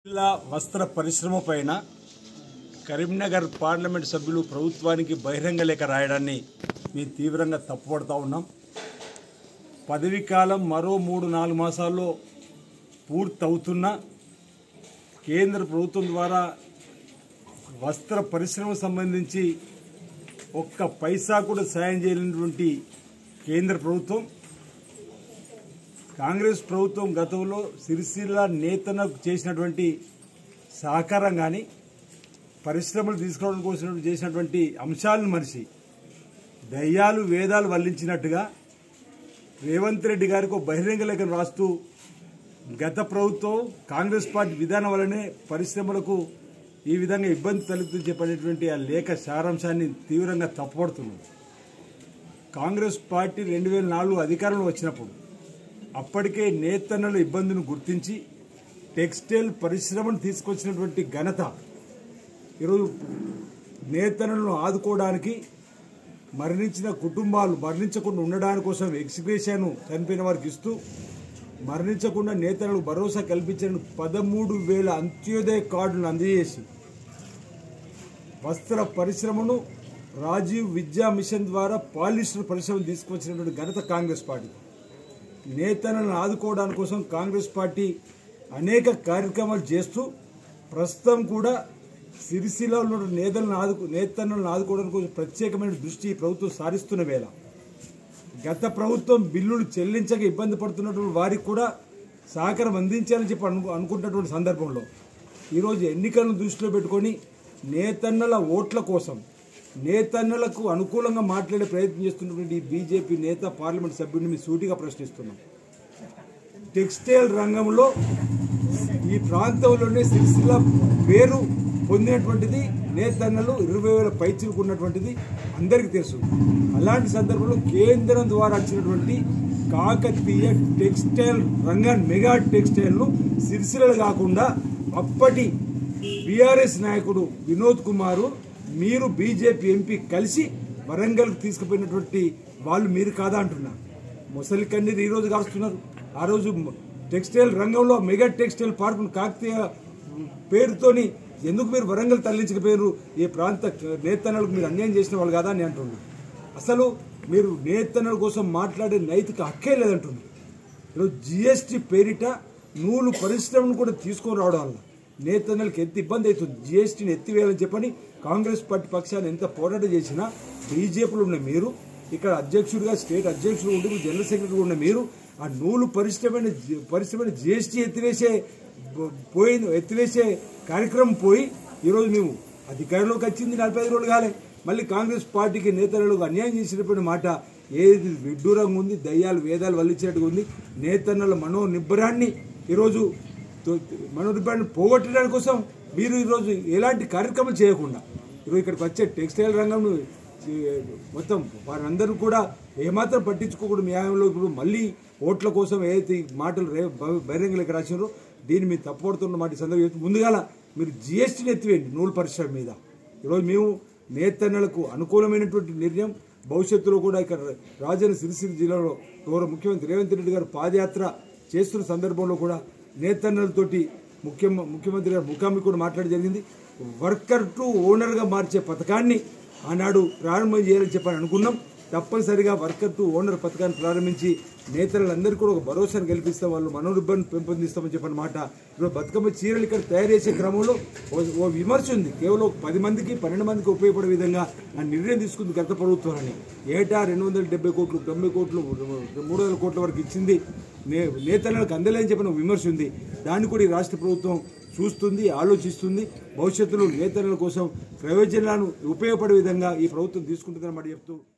జిల్లా వస్త్ర పరిశ్రమ పైన కరీంనగర్ పార్లమెంట్ సభ్యులు ప్రభుత్వానికి బహిరంగ లేఖ రాయడాన్ని మేము తీవ్రంగా తప్పుపడతా ఉన్నాం పదవీ కాలం మరో మూడు నాలుగు మాసాల్లో పూర్తవుతున్నా కేంద్ర ప్రభుత్వం ద్వారా వస్త్ర పరిశ్రమకు సంబంధించి ఒక్క పైసా కూడా సాయం చేయలేనటువంటి కేంద్ర ప్రభుత్వం కాంగ్రెస్ ప్రభుత్వం గతంలో సిరిసిల్ల నేతలకు చేసినటువంటి సహకారం కానీ పరిశ్రమలు తీసుకోవడం కోసం చేసినటువంటి అంశాలను మరిచి దయ్యాలు వేదాలు వల్లించినట్టుగా రేవంత్ రెడ్డి గారికి ఒక బహిరంగ లేఖను రాస్తూ గత ప్రభుత్వం కాంగ్రెస్ పార్టీ విధానం వల్లనే పరిశ్రమలకు ఈ విధంగా ఇబ్బంది తలెత్తుని చెప్పేటువంటి ఆ లేఖ సారాంశాన్ని తీవ్రంగా తప్పుపడుతున్నాం కాంగ్రెస్ పార్టీ రెండు వేల నాలుగు అధికారంలో వచ్చినప్పుడు అప్పటికే నేతన్నల ఇబ్బందులను గుర్తించి టెక్స్టైల్ పరిశ్రమను తీసుకొచ్చినటువంటి ఘనత ఈరోజు నేతన్నలను ఆదుకోవడానికి మరణించిన కుటుంబాలు మరణించకుండా ఉండడానికి కోసం ఎక్స్గ్రేషన్ చనిపోయిన వారికి ఇస్తూ మరణించకుండా నేతలకు భరోసా కల్పించిన పదమూడు వేల అంత్యోదయ కార్డులను అందజేసి వస్త్ర పరిశ్రమను రాజీవ్ విద్యా మిషన్ ద్వారా పాలిస్టర్ పరిశ్రమను తీసుకొచ్చినటువంటి ఘనత కాంగ్రెస్ పార్టీ నేతలను ఆదుకోవడానికి కోసం కాంగ్రెస్ పార్టీ అనేక కార్యక్రమాలు చేస్తూ ప్రస్తుతం కూడా సిరిసిల్ల ఉన్న నేతలను ఆదుకు నేతలను ఆదుకోవడానికి కోసం ప్రత్యేకమైన దృష్టి ఈ ప్రభుత్వం సారిస్తున్న వేళ గత ప్రభుత్వం బిల్లులు చెల్లించక ఇబ్బంది పడుతున్నటువంటి వారికి కూడా సహకారం అందించాలని చెప్పి అను అనుకుంటున్నటువంటి సందర్భంలో ఈరోజు ఎన్నికలను దృష్టిలో పెట్టుకొని నేతన్నల ఓట్ల కోసం నేతన్నలకు అనుకూలంగా మాట్లాడే ప్రయత్నం చేస్తున్నటువంటి ఈ బీజేపీ నేత పార్లమెంట్ సభ్యుడిని మీ సూటిగా ప్రశ్నిస్తున్నాం టెక్స్టైల్ రంగంలో ఈ ప్రాంతంలోనే సిరిసిల్ల పేరు పొందినటువంటిది నేతన్నలు ఇరవై వేల పైచులకు ఉన్నటువంటిది అందరికీ తెలుసు అలాంటి సందర్భంలో కేంద్రం ద్వారా వచ్చినటువంటి కాకతీయ టెక్స్టైల్ రంగాన్ని మెగా టెక్స్టైల్ను సిరిసిల్ల కాకుండా అప్పటి బీఆర్ఎస్ నాయకుడు వినోద్ కుమారు మీరు బీజేపీ ఎంపీ కలిసి వరంగల్కి తీసుకుపోయినటువంటి వాళ్ళు మీరు కాదా అంటున్నారు ముసలి కన్నీరు ఈ రోజు కారుస్తున్నారు ఆ రోజు టెక్స్టైల్ రంగంలో మెగా టెక్స్టైల్ పార్కును కాకతీయ పేరుతోని ఎందుకు మీరు వరంగల్ తరలించకపోయారు ఈ ప్రాంత నేతన్నలకు మీరు అన్యాయం చేసిన వాళ్ళు కాదా అని అంటున్నారు అసలు మీరు నేతన్నల కోసం మాట్లాడే నైతిక హక్కే లేదంటున్నారు ఈరోజు జిఎస్టీ పేరిట నూలు పరిశ్రమను కూడా తీసుకొని రావడం వల్ల నేతన్నలకు ఎంత ఇబ్బంది అవుతుంది జిఎస్టీని ఎత్తివేయాలని చెప్పని కాంగ్రెస్ పార్టీ పక్షాన్ని ఎంత పోరాటం చేసినా బీజేపీలో ఉన్న మీరు ఇక్కడ అధ్యక్షుడిగా స్టేట్ అధ్యక్షుడు ఉండి మీరు జనరల్ సెక్రటరీ ఉన్న మీరు ఆ నూలు పరిశ్రమని పరిశ్రమని జిఎస్టీ ఎత్తివేసే పోయింది ఎత్తివేసే కార్యక్రమం పోయి ఈరోజు మేము అధికారంలోకి వచ్చింది నలభై ఐదు రోజులు కాలే మళ్ళీ కాంగ్రెస్ పార్టీకి నేతలకు అన్యాయం చేసినటువంటి మాట ఏది విడ్డూరంగా ఉంది దయ్యాలు వేదాలు వల్లించినట్టుగా ఉంది నేతన్నల మనో నిబ్బరాన్ని ఈరోజు మనోనిబ్బాన్ని పోగొట్టడానికి కోసం మీరు ఈరోజు ఎలాంటి కార్యక్రమాలు చేయకుండా ఈరోజు ఇక్కడికి వచ్చే టెక్స్టైల్ రంగం మొత్తం వారందరూ కూడా ఏమాత్రం పట్టించుకోకూడదు న్యాయంలో ఇప్పుడు మళ్ళీ ఓట్ల కోసం ఏదైతే ఈ మాటలు రే బహిరంగలకు రాసినారో దీన్ని మీరు తప్పడుతున్న మాట ఈ సందర్భం చెప్తూ ముందుగాల మీరు జిఎస్టీని ఎత్తివేయండి నూలు పరిశ్రమ మీద ఈరోజు మేము నేతన్నలకు అనుకూలమైనటువంటి నిర్ణయం భవిష్యత్తులో కూడా ఇక్కడ రాజన్న సిరిసిల్ల జిల్లాలో గౌరవ ముఖ్యమంత్రి రేవంత్ రెడ్డి గారు పాదయాత్ర చేస్తున్న సందర్భంలో కూడా నేతన్నలతోటి ముఖ్య ముఖ్యమంత్రి గారు ముఖామి కూడా మాట్లాడడం జరిగింది వర్కర్ టు ఓనర్గా మార్చే పథకాన్ని ఆనాడు ప్రారంభం చేయాలని చెప్పని అనుకున్నాం తప్పనిసరిగా వర్కర్ టు ఓనర్ పథకాన్ని ప్రారంభించి నేతలందరికీ కూడా ఒక భరోసాను కల్పిస్తాం వాళ్ళు మనోనిబ్బంది పెంపొందిస్తామని చెప్పిన మాట ఇప్పుడు బతుకమ్మ చీరలు ఇక్కడ తయారు చేసే క్రమంలో ఓ- ఓ విమర్శ ఉంది కేవలం ఒక పది మందికి పన్నెండు మందికి ఉపయోగపడే విధంగా ఆ నిర్ణయం తీసుకుంది గత ప్రభుత్వాన్ని ఏటా రెండు వందల డెబ్బై కోట్లు తొంభై కోట్లు మూడు వందల కోట్ల వరకు ఇచ్చింది నే నేతలకు అందలేని చెప్పిన విమర్శ ఉంది దాన్ని కూడా ఈ రాష్ట్ర ప్రభుత్వం చూస్తుంది ఆలోచిస్తుంది భవిష్యత్తులో నేతల కోసం ప్రయోజనాలను ఉపయోగపడే విధంగా ఈ ప్రభుత్వం తీసుకుంటుందని మాట చెప్తూ